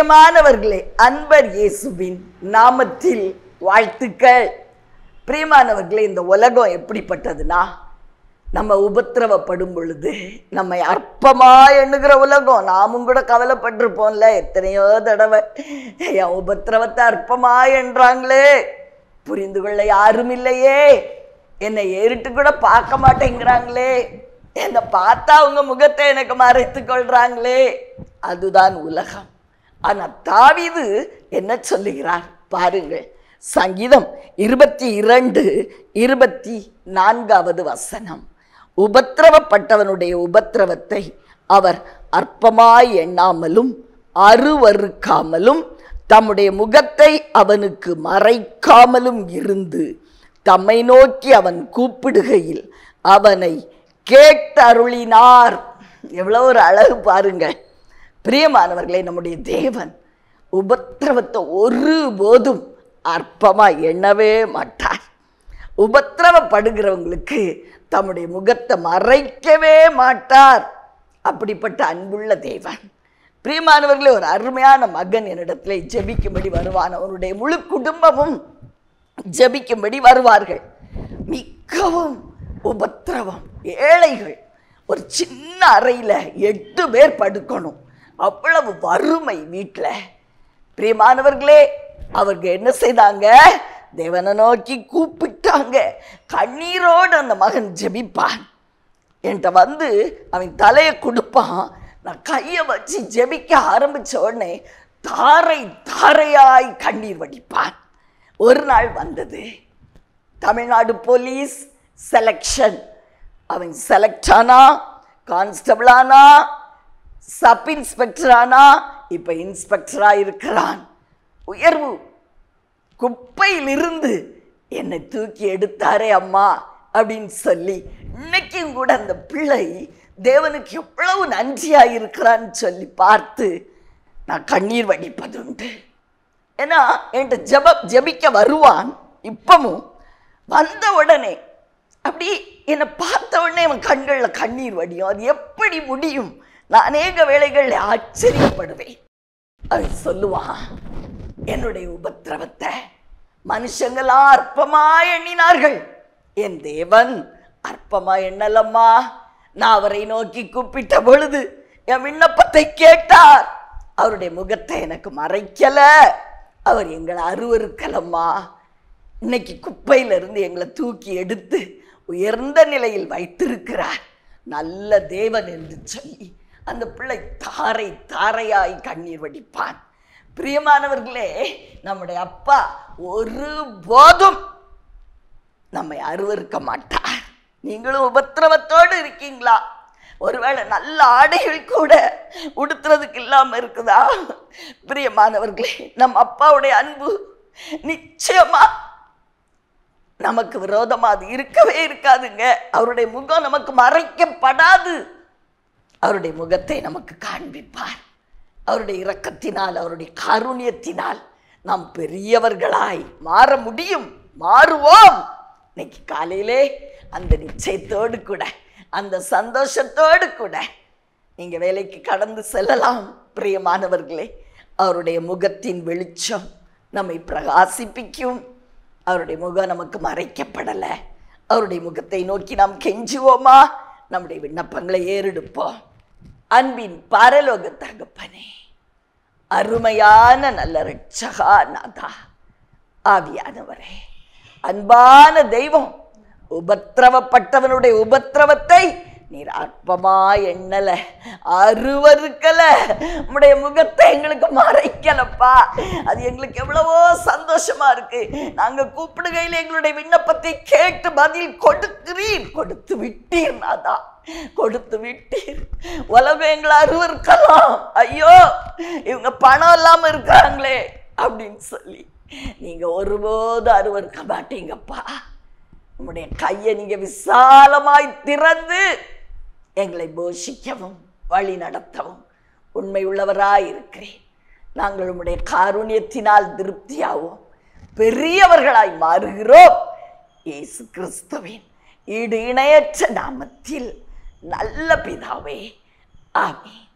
பிரியமானவர்களே அன்பர் இயேசுவின் நாமத்தில் வாழ்த்துக்கள் பிரியமானவர்களே இந்த உலகம் எப்படிப்பட்டதுன்னா நம்ம உபத்திரவப்படும் பொழுது நம்மை அற்பமா எண்ணுகிற உலகம் நாமும் கூட கவலைப்பட்டிருப்போம்ல எத்தனையோ தடவை என் உபத்திரவத்தை அற்பமா என்றாங்களே புரிந்து கொள்ள யாரும் இல்லையே என்னை ஏறிட்டு கூட பார்க்க மாட்டேங்கிறாங்களே என்னை பார்த்தா அவங்க முகத்தை எனக்கு மறைத்து கொள்றாங்களே அதுதான் உலகம் ஆனா தாவீது என்ன சொல்லுகிறார் பாருங்கள் சங்கீதம் இருபத்தி இரண்டு இருபத்தி நான்காவது வசனம் உபத்திரவப்பட்டவனுடைய உபத்திரவத்தை அவர் அற்பமாய் எண்ணாமலும் அருவறுக்காமலும் தம்முடைய முகத்தை அவனுக்கு மறைக்காமலும் இருந்து தம்மை நோக்கி அவன் கூப்பிடுகையில் அவனை கேட்டருளினார் எவ்வளோ ஒரு அழகு பாருங்க பிரியமானவர்களே நம்முடைய தேவன் உபத்திரவத்தை ஒருபோதும் அற்பமா எண்ணவே மாட்டார் உபத்திரவப்படுகிறவங்களுக்கு தம்முடைய முகத்தை மறைக்கவே மாட்டார் அப்படிப்பட்ட அன்புள்ள தேவன் பிரியமானவர்களே ஒரு அருமையான மகன் என்னிடத்துல ஜெபிக்கும்படி வருவான் அவனுடைய முழு குடும்பமும் ஜெபிக்கும்படி வருவார்கள் மிகவும் உபத்திரவம் ஏழைகள் ஒரு சின்ன அறையில் எட்டு பேர் படுக்கணும் அவ்வளவு வறுமை வீட்டில் பிரியமானவர்களே அவருக்கு என்ன செய்தாங்க தேவனை நோக்கி கூப்பிட்டாங்க கண்ணீரோடு அந்த மகன் ஜெபிப்பான் என்கிட்ட வந்து அவன் தலையை கொடுப்பான் நான் கையை வச்சு ஜெபிக்க ஆரம்பிச்ச உடனே தாரை தாரையாய் கண்ணீர் வடிப்பான் ஒரு நாள் வந்தது தமிழ்நாடு போலீஸ் செலெக்ஷன் அவன் செலக்ட் ஆனா கான்ஸ்டபிள் ஆனா சப் இன்ஸ்பெக்டர் ஆனா இப்ப இன்ஸ்பெக்டரா இருக்கிறான் உயர்வு குப்பையிலிருந்து என்னை தூக்கி எடுத்தாரே அம்மா அப்படின்னு சொல்லி இன்னைக்கும் கூட அந்த பிள்ளை தேவனுக்கு எவ்வளவு நன்றியா இருக்கிறான்னு சொல்லி பார்த்து நான் கண்ணீர் வடிப்பதுண்டு ஏன்னா என்கிட்ட ஜெப ஜெபிக்க வருவான் இப்பவும் வந்த உடனே அப்படி என்னை பார்த்த உடனே அவன் கண்களில் கண்ணீர் வடியும் அது எப்படி முடியும் நான் அநேக வேளைகளில் ஆச்சரியப்படுவேன் அவன் சொல்லுவான் என்னுடைய உபத்திரவத்தை மனுஷங்களா அற்பமா எண்ணினார்கள் என் தேவன் அற்பமா எண்ணலம்மா நான் அவரை நோக்கி கூப்பிட்ட பொழுது என் விண்ணப்பத்தை கேட்டார் அவருடைய முகத்தை எனக்கு மறைக்கல அவர் எங்களை அருவருக்கலம்மா இன்னைக்கு குப்பையிலிருந்து எங்களை தூக்கி எடுத்து உயர்ந்த நிலையில் வைத்திருக்கிறார் நல்ல தேவன் என்று சொல்லி அந்த பிள்ளை தாரை தாரையாய் கண்ணீர் வடிப்பான் பிரியமானவர்களே நம்முடைய அப்பா ஒரு போதும் நம்மை அருவருக்க மாட்டார் நீங்களும் உபத்திரவத்தோடு இருக்கீங்களா ஒருவேளை நல்ல ஆடைகள் கூட உடுத்துறதுக்கு இல்லாம இருக்குதா பிரியமானவர்களே நம் அப்பாவுடைய அன்பு நிச்சயமா நமக்கு விரோதமா அது இருக்கவே இருக்காதுங்க அவருடைய முகம் நமக்கு மறைக்கப்படாது அவருடைய முகத்தை நமக்கு காண்பிப்பார் அவருடைய இரக்கத்தினால் அவருடைய காருண்யத்தினால் நாம் பெரியவர்களாய் மாற முடியும் மாறுவோம் இன்னைக்கு காலையிலே அந்த நிச்சயத்தோடு கூட அந்த சந்தோஷத்தோடு கூட நீங்க வேலைக்கு கடந்து செல்லலாம் பிரியமானவர்களே அவருடைய முகத்தின் வெளிச்சம் நம்மை பிரகாசிப்பிக்கும் அவருடைய முகம் நமக்கு மறைக்கப்படலை அவருடைய முகத்தை நோக்கி நாம் கெஞ்சுவோமா நம்முடைய விண்ணப்பங்களை ஏறெடுப்போம் அன்பின் பரலோக தகப்பனே அருமையான நல்ல ரட்சகா நாதா ஆவியானவரே அன்பான தெய்வம் உபத்திரவப்பட்டவனுடைய உபத்திரவத்தை நீர் அற்பமா எண்ணல அருவருக்கல உம்முடைய முகத்தை எங்களுக்கு மறைக்கலப்பா அது எங்களுக்கு எவ்வளவோ சந்தோஷமா இருக்கு நாங்க கூப்பிடுகையில் எங்களுடைய விண்ணப்பத்தை கேட்டு பதில் கொடுக்கிறீர் கொடுத்து விட்டீர் நாதா கொடுத்து விட்டீர் உலகம் எங்களை அருவருக்கலாம் ஐயோ இவங்க பணம் இல்லாம இருக்கிறாங்களே அப்படின்னு சொல்லி நீங்க ஒருபோதும் அருவருக்க மாட்டீங்கப்பா உம்முடைய கையை நீங்க விசாலமாய் திறந்து எங்களை போஷிக்கவும் வழி நடத்தவும் உண்மை உள்ளவராய் இருக்கிறேன் நாங்கள் உம்முடைய காருண்யத்தினால் திருப்தியாவோம் பெரியவர்களாய் மாறுகிறோம் இயேசு கிறிஸ்துவின் ஈடு இணையற்ற நாமத்தில் நல்ல பிதாவே ஆமென்